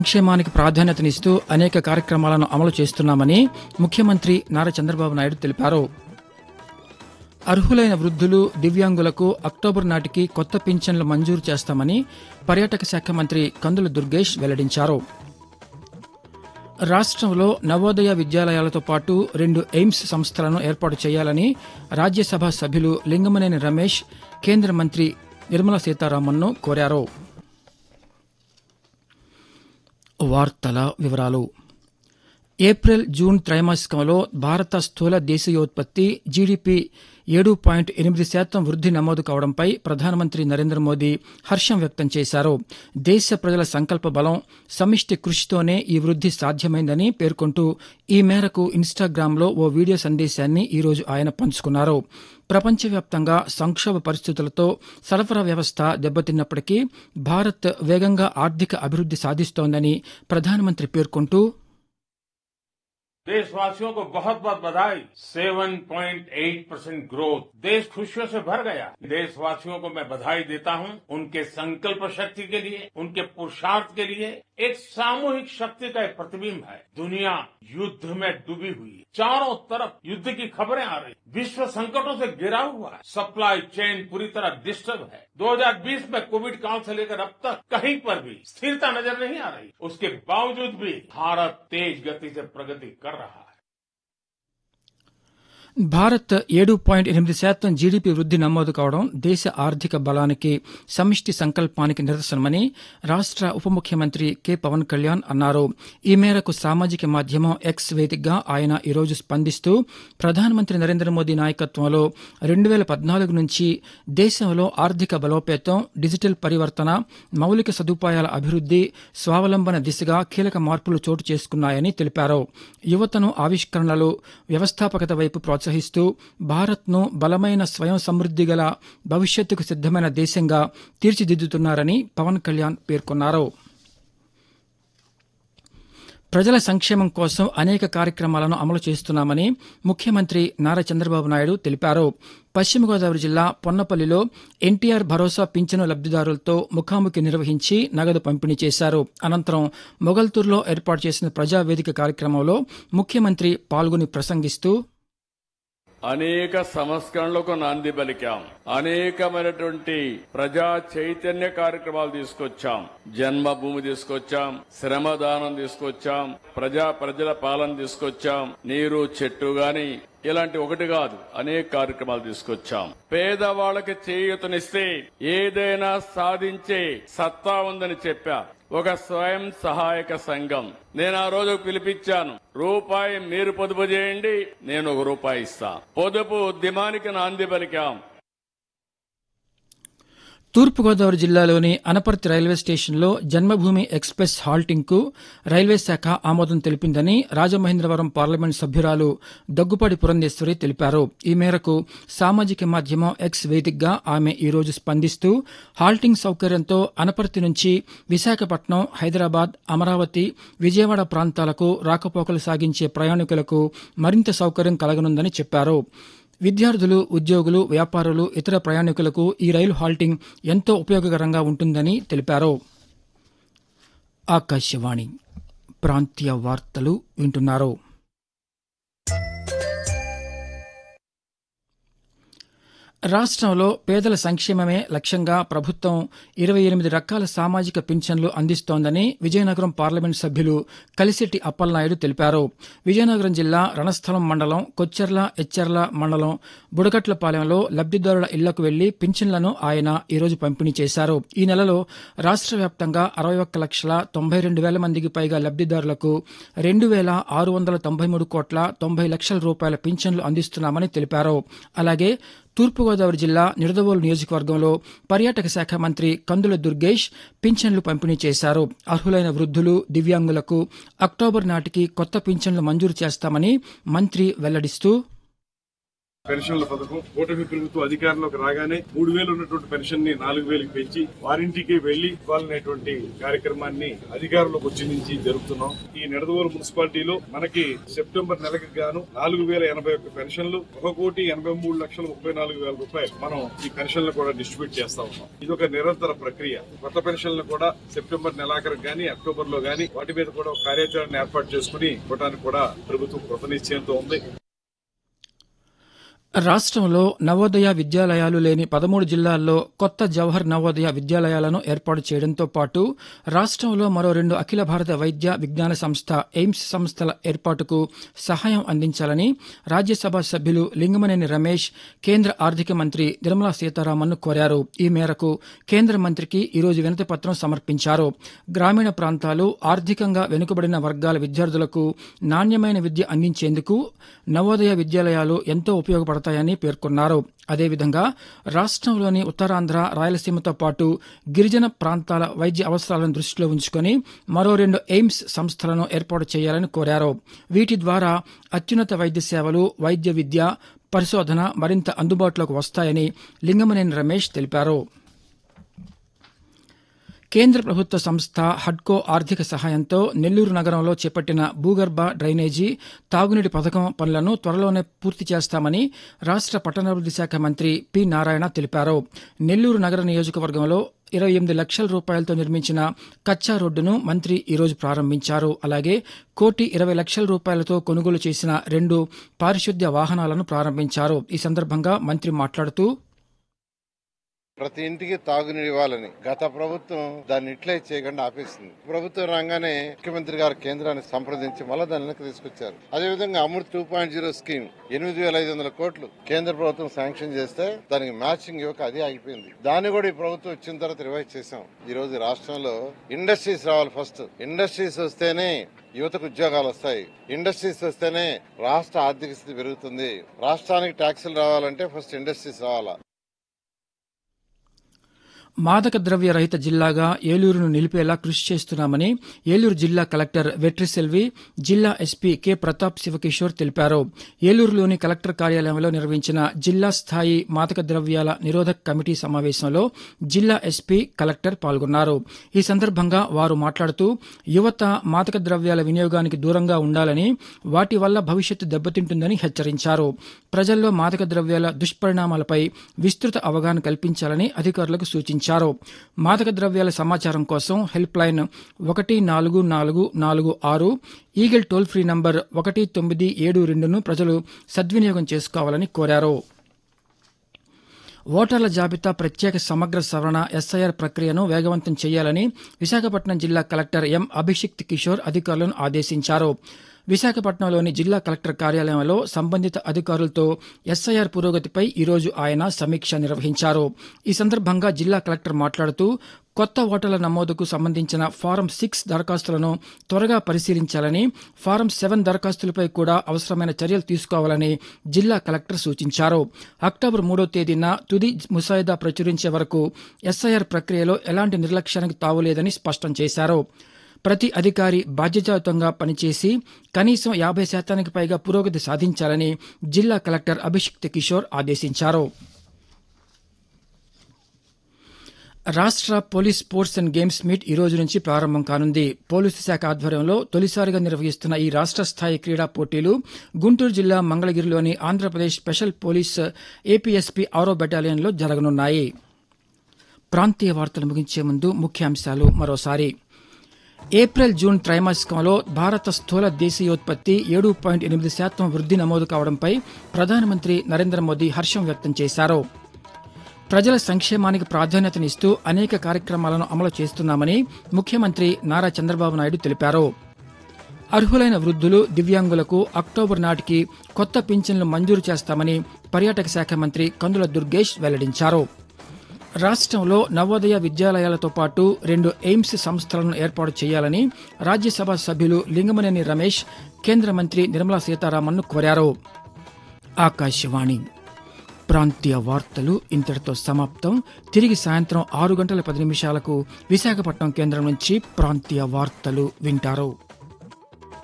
సంక్షేమానికి ప్రాధాన్యతనిస్తూ అనేక కార్యక్రమాలను అమలు చేస్తున్నామని ముఖ్యమంత్రి నారా చంద్రబాబు నాయుడు తెలిపారు అర్హులైన వృద్ధులు దివ్యాంగులకు అక్టోబర్ నాటికి కొత్త పింఛన్లు మంజూరు చేస్తామని పర్యాటక శాఖ మంత్రి కందుల దుర్గేష్ వెల్లడించారు రాష్ట్రంలో నవోదయ విద్యాలయాలతో పాటు రెండు ఎయిమ్స్ సంస్థలను ఏర్పాటు చేయాలని రాజ్యసభ సభ్యులు లింగమనేని రమేష్ కేంద్ర మంత్రి నిర్మలా సీతారామన్ను కోరారు వార్తల వివరాలు ఏప్రిల్ జూన్ త్రైమాసికంలో భారత స్థూల దేశీయోత్పత్తి జీడీపీ ఏడు పాయింట్ ఎనిమిది శాతం వృద్ధి నమోదు కావడంపై ప్రధానమంత్రి నరేంద్ర మోదీ హర్షం వ్యక్తం చేశారు దేశ ప్రజల సంకల్ప బలం సమిష్టి కృషితోనే ఈ వృద్ధి సాధ్యమైందని పేర్కొంటూ ఈ మేరకు ఇన్స్టాగ్రామ్లో ఓ వీడియో సందేశాన్ని ఈరోజు ఆయన పంచుకున్నారు ప్రపంచవ్యాప్తంగా సంక్షోభ పరిస్థితులతో సరఫరా వ్యవస్థ దెబ్బతిన్నప్పటికీ భారత్ వేగంగా ఆర్థిక అభివృద్ధి సాధిస్తోందని ప్రధానమంత్రి పేర్కొంటూ देशवासियों को बहुत बहुत बधाई 7.8 परसेंट ग्रोथ देश खुशियों से भर गया देशवासियों को मैं बधाई देता हूं उनके संकल्प शक्ति के लिए उनके पुरुषार्थ के लिए एक सामूहिक शक्ति का एक प्रतिबिंब है दुनिया युद्ध में डूबी हुई है चारों तरफ युद्ध की खबरें आ रही विश्व संकटों से घिरा हुआ है सप्लाई चेन पूरी तरह डिस्टर्ब है 2020 में कोविड काल से लेकर अब तक कहीं पर भी स्थिरता नजर नहीं आ रही उसके बावजूद भी भारत तेज गति से प्रगति कर रहा है భారత్ ఏడు పాయింట్ ఎనిమిది శాతం జీడీపీ వృద్ధి నమోదు కావడం దేశ ఆర్థిక బలానికి సమిష్టి సంకల్పానికి నిదర్శనమని రాష్ట ఉప ముఖ్యమంత్రి కె పవన్ కళ్యాణ్ అన్నారు ఈ మేరకు సామాజిక మాధ్యమం ఎక్స్ వేదికగా ఆయన ఈరోజు స్పందిస్తూ ప్రధానమంత్రి నరేంద్ర మోదీ నాయకత్వంలో రెండు వేల పద్నాలుగు నుంచి దేశంలో ఆర్థిక బలోపేతం డిజిటల్ పరివర్తన మౌలిక సదుపాయాల అభివృద్ధి స్వావలంబన దిశగా కీలక మార్పులు చోటు చేసుకున్నాయని తెలిపారు యువతను ఆవిష్కరణలు వ్యవస్థాపకత వైపు ప్రోత్సహిస్తూ భారత్ను బలమైన స్వయం సమృద్ధి గల భవిష్యత్తుకు సిద్దమైన దేశంగా తీర్చిదిద్దుతున్నారని పవన్ కళ్యాణ్ పేర్కొన్నారు ప్రజల సంక్షేమం కోసం అనేక కార్యక్రమాలను అమలు చేస్తున్నామని ముఖ్యమంత్రి నారా చంద్రబాబు నాయుడు తెలిపారు పశ్చిమ గోదావరి జిల్లా పొన్నపల్లిలో ఎన్టీఆర్ భరోసా పింఛను లబ్దిదారులతో ముఖాముఖి నిర్వహించి నగదు పంపిణీ చేశారు అనంతరం మొగల్తూరులో ఏర్పాటు చేసిన ప్రజావేదిక కార్యక్రమంలో ముఖ్యమంత్రి పాల్గొని ప్రసంగిస్తూ అనేక సంస్కరణలకు నాంది పలికాం అనేకమైనటువంటి ప్రజా చైతన్య కార్యక్రమాలు తీసుకొచ్చాం జన్మభూమి తీసుకొచ్చాం శ్రమదానం తీసుకొచ్చాం ప్రజా ప్రజల పాలన తీసుకొచ్చాం నీరు చెట్టు గాని ఇలాంటి ఒకటి కాదు అనేక కార్యక్రమాలు తీసుకొచ్చాం పేదవాళ్ళకి చేయూతనిస్తే ఏదైనా సాధించే సత్తా ఉందని చెప్పా ఒక స్వయం సహాయక సంఘం నేను ఆ రోజు పిలిపించాను రూపాయి మీరు పొదుపు చేయండి నేను ఒక రూపాయి ఇస్తా పొదుపు ఉద్యమానికి నాంది పలికాం తూర్పుగోదావరి జిల్లాలోని అనపర్తి రైల్వే స్టేషన్లో జన్మభూమి ఎక్స్ప్రెస్ హాల్టింగ్ కు రైల్వే శాఖ ఆమోదం తెలిపిందని రాజమహేంద్రవరం పార్లమెంట్ సభ్యురాలు దగ్గుపాటి పురంధేశ్వరి తెలిపారు ఈ మేరకు సామాజిక మాధ్యమం ఎక్స్ వేదికగా ఆమె ఈరోజు స్పందిస్తూ హాల్టింగ్ సౌకర్యంతో అనపర్తి నుంచి విశాఖపట్నం హైదరాబాద్ అమరావతి విజయవాడ ప్రాంతాలకు రాకపోకలు సాగించే ప్రయాణికులకు మరింత సౌకర్యం కలగనుందని చెప్పారు విద్యార్థులు ఉద్యోగులు వ్యాపారులు ఇతర ప్రయాణికులకు ఈ రైలు హాల్టింగ్ ఎంతో ఉపయోగకరంగా ఉంటుందని తెలిపారు ఆకాశవాణి ప్రాంతీయ వార్తలు వింటున్నారు రాష్ట్రంలో పేదల సంక్షేమమే లక్ష్యంగా ప్రభుత్వం ఇరవై ఎనిమిది రకాల సామాజిక పింఛన్లు అందిస్తోందని విజయనగరం పార్లమెంట్ సభ్యులు కలిశెట్టి అప్పలనాయుడు తెలిపారు విజయనగరం జిల్లా రణస్థలం మండలం కొచ్చెర్ల ఎచ్చెర్ల మండలం బుడగట్లపాలెంలో లబ్దిదారుల ఇళ్లకు వెళ్లి పింఛన్లను ఆయన ఈరోజు పంపిణీ చేశారు ఈ నెలలో రాష్ట్ర వ్యాప్తంగా అరవై ఒక్క లక్షల తొంభై రెండు వేల మందికి పైగా లబ్దిదారులకు రెండు వేల ఆరు వందల తొంభై మూడు కోట్ల తొంభై లక్షల రూపాయల పింఛన్లు అందిస్తున్నామని తెలిపారు అలాగే తూర్పుగోదావరి జిల్లా నిడదవోలు నియోజకవర్గంలో పర్యాటక శాఖ మంత్రి కందుల దుర్గేష్ పింఛన్లు పంపిణీ చేశారు అర్హులైన వృద్ధులు దివ్యాంగులకు అక్టోబర్ నాటికి కొత్త పింఛన్లు మంజూరు చేస్తామని మంత్రి వెల్లడిస్తూ పెన్షన్ల పథకం కూటమి ప్రభుత్వం అధికారంలోకి రాగానే మూడు వేలు ఉన్నటువంటి పెన్షన్ ని నాలుగు వేలకు పెంచి వారింటికి వెళ్లి ఇవ్వాలనేటువంటి కార్యక్రమాన్ని అధికారంలోకి వచ్చి నుంచి జరుపుతున్నాం ఈ నిడదవోలు మున్సిపాలిటీలో మనకి సెప్టెంబర్ నెలకి గాను నాలుగు వేల ఎనభై ఒక్క పెన్షన్లు ఒక కోటి ఎనభై మూడు లక్షల ముప్పై నాలుగు వేల రూపాయలు మనం ఈ పెన్షన్లు కూడా డిస్ట్రిబ్యూట్ చేస్తా ఉన్నాం ఇది ఒక నిరంతర ప్రక్రియ కొత్త పెన్షన్లు కూడా సెప్టెంబర్ నెలాఖరు గాని అక్టోబర్ లో గాని వాటి మీద కూడా ఒక కార్యాచరణ ఏర్పాటు చేసుకుని ఇవ్వడానికి కూడా ప్రభుత్వం కృత నిశ్చయంతో ఉంది రాష్ట్రంలో నవోదయ విద్యాలయాలు లేని పదమూడు జిల్లాల్లో కొత్త జవహర్ నవోదయ విద్యాలయాలను ఏర్పాటు చేయడంతో పాటు రాష్ట్రంలో మరో రెండు అఖిల భారత వైద్య విజ్ఞాన సంస్థ ఎయిమ్స్ సంస్థల ఏర్పాటుకు సహాయం అందించాలని రాజ్యసభ సభ్యులు లింగమనేని రమేష్ కేంద్ర ఆర్థిక మంత్రి నిర్మలా సీతారామన్ను కోరారు ఈ మేరకు కేంద్ర మంత్రికి ఈరోజు వినతి పత్రం సమర్పించారు గ్రామీణ ప్రాంతాలు ఆర్థికంగా వెనుకబడిన వర్గాల విద్యార్థులకు నాణ్యమైన విద్య అందించేందుకు నవోదయ విద్యాలయాలు ఎంతో ఉపయోగపడతాయని పేర్కొన్నారు అదేవిధంగా రాష్ట్రంలోని ఉత్తరాంధ్ర రాయలసీమతో పాటు గిరిజన ప్రాంతాల వైద్య అవసరాలను దృష్టిలో ఉంచుకొని మరో రెండు ఎయిమ్స్ సంస్థలను ఏర్పాటు చేయాలని కోరారు వీటి ద్వారా అత్యున్నత వైద్య సేవలు వైద్య విద్య పరిశోధన మరింత అందుబాటులోకి వస్తాయని లింగమనేని రమేష్ తెలిపారు కేంద్ర ప్రభుత్వ సంస్థ హడ్కో ఆర్థిక సహాయంతో నెల్లూరు నగరంలో చేపట్టిన భూగర్భ డ్రైనేజీ తాగునీటి పథకం పనులను త్వరలోనే పూర్తి చేస్తామని రాష్ట పట్టణాభివృద్ది శాఖ మంత్రి పి నారాయణ తెలిపారు నెల్లూరు నగర నియోజకవర్గంలో ఇరవై ఎనిమిది లక్షల రూపాయలతో నిర్మించిన కచ్చా రోడ్డును మంత్రి ఈరోజు ప్రారంభించారు అలాగే కోటి ఇరవై లక్షల రూపాయలతో కొనుగోలు చేసిన రెండు పారిశుద్ధ్య వాహనాలను ప్రారంభించారు ఈ సందర్భంగా మంత్రి మాట్లాడుతూ ప్రతి ఇంటికి తాగునీరు ఇవ్వాలని గత ప్రభుత్వం దాన్ని ఇట్లే చేయకుండా ఆపేసింది ప్రభుత్వం రాగానే ముఖ్యమంత్రి గారు కేంద్రాన్ని సంప్రదించి మళ్ళీ దాన్ని వెనక్కి తీసుకొచ్చారు అదేవిధంగా Amrut two point zero scheme ఎనిమిది వేల ఐదు వందల కోట్లు కేంద్ర ప్రభుత్వం శాంక్షన్ చేస్తే దానికి మ్యాచింగ్ ఇవ్వక అది ఆగిపోయింది దాన్ని కూడా ఈ ప్రభుత్వం వచ్చిన తర్వాత రివైజ్ చేశాం ఈ రోజు రాష్ట్రంలో ఇండస్ట్రీస్ రావాలి ఫస్ట్ ఇండస్ట్రీస్ వస్తేనే యువతకు ఉద్యోగాలు వస్తాయి ఇండస్ట్రీస్ వస్తేనే రాష్ట్ర ఆర్థిక స్థితి పెరుగుతుంది రాష్ట్రానికి ట్యాక్సులు రావాలంటే ఫస్ట్ ఇండస్ట్రీస్ రావాలా మాదక ద్రవ్య రహిత జిల్లాగా ఏలూరును నిలిపేలా కృషి చేస్తున్నామని ఏలూరు జిల్లా కలెక్టర్ వెట్రిసెల్వి జిల్లా ఎస్పీ కె ప్రతాప్ శివకిషోర్ తెలిపారు ఏలూరులోని కలెక్టర్ కార్యాలయంలో నిర్వహించిన జిల్లా స్థాయి మాదక ద్రవ్యాల నిరోధక కమిటీ సమావేశంలో జిల్లా ఎస్పీ కలెక్టర్ పాల్గొన్నారు ఈ సందర్భంగా వారు మాట్లాడుతూ యువత మాదక ద్రవ్యాల వినియోగానికి దూరంగా ఉండాలని వాటి వల్ల భవిష్యత్తు దెబ్బతింటుందని హెచ్చరించారు ప్రజల్లో మాదక ద్రవ్యాల దుష్పరిణామాలపై విస్తృత అవగాహన కల్పించాలని అధికారులకు సూచించారు మాదక ద్రవ్యాల సమాచారం కోసం హెల్ప్ లైన్ ఒకటి నాలుగు నాలుగు నాలుగు ఆరు ఈగిల్ టోల్ ఫ్రీ నంబర్ ఒకటి తొమ్మిది ఏడు రెండును ప్రజలు సద్వినియోగం చేసుకోవాలని కోరారు ఓటర్ల జాబితా ప్రత్యేక సమగ్ర సవరణ ఎస్ఐఆర్ ప్రక్రియను వేగవంతం చేయాలని విశాఖపట్నం జిల్లా కలెక్టర్ ఎం అభిషిక్త్ కిషోర్ అధికారులను ఆదేశించారు విశాఖపట్నంలోని జిల్లా కలెక్టర్ కార్యాలయంలో సంబంధిత అధికారులతో ఎస్ఐఆర్ పురోగతిపై ఈరోజు ఆయన సమీక్ష నిర్వహించారు ఈ సందర్భంగా జిల్లా కలెక్టర్ మాట్లాడుతూ కొత్త ఓటర్ల నమోదుకు సంబంధించిన ఫారం సిక్స్ దరఖాస్తులను త్వరగా పరిశీలించాలని ఫారం సెవెన్ దరఖాస్తులపై కూడా అవసరమైన చర్యలు తీసుకోవాలని జిల్లా కలెక్టర్ సూచించారు అక్టోబర్ మూడో తేదీన తుది ముసాయిదా ప్రచురించే వరకు ఎస్ఐఆర్ ప్రక్రియలో ఎలాంటి నిర్లక్ష్యానికి తావులేదని స్పష్టం చేశారు ప్రతి అధికారి బాధ్యతాయుతంగా పనిచేసి కనీసం యాభై శాతానికి పైగా పురోగతి సాధించాలని జిల్లా కలెక్టర్ అభిషిక్త్ కిషోర్ ఆదేశించారు రాష్ట్ర police sports and games meet ఈ రోజు నుంచి ప్రారంభం కానుంది పోలీసు శాఖ ఆధ్వర్యంలో తొలిసారిగా నిర్వహిస్తున్న ఈ రాష్ట్ర స్థాయి క్రీడా పోటీలు గుంటూరు జిల్లా మంగళగిరిలోని ఆంధ్రప్రదేశ్ స్పెషల్ పోలీస్ ఏపీఎస్పీ ఆరో బెటాలియన్లో జరగనున్నాయి ప్రాంతీయ వార్తలు ముగించే ముందు ముఖ్యాంశాలు మరోసారి ఏప్రిల్ జూన్ త్రైమాసికంలో భారత స్థూల దేశీయోత్పత్తి ఏడు పాయింట్ ఎనిమిది శాతం వృద్ధి నమోదు కావడంపై ప్రధానమంత్రి నరేంద్ర మోదీ హర్షం వ్యక్తం చేశారు ప్రజల సంక్షేమానికి ప్రాధాన్యతనిస్తూ అనేక కార్యక్రమాలను అమలు చేస్తున్నామని ముఖ్యమంత్రి నారా చంద్రబాబు నాయుడు తెలిపారు అర్హులైన వృద్ధులు దివ్యాంగులకు అక్టోబర్ నాటికి కొత్త పింఛన్లు మంజూరు చేస్తామని పర్యాటక శాఖ మంత్రి కందుల దుర్గేష్ వెల్లడించారు రాష్ట్రంలో నవోదయ విద్యాలయాలతో పాటు రెండు ఎయిమ్స్ సంస్థలను ఏర్పాటు చేయాలని రాజ్యసభ సభ్యులు లింగమనేని రమేష్ కేంద్ర మంత్రి నిర్మలా సీతారామన్ను కోరారు ఆకాశవాణి ప్రాంతీయ వార్తలు ఇంతటితో సమాప్తం తిరిగి సాయంత్రం ఆరు గంటల పది నిమిషాలకు విశాఖపట్నం కేంద్రం నుంచి ప్రాంతీయ వార్తలు వింటారు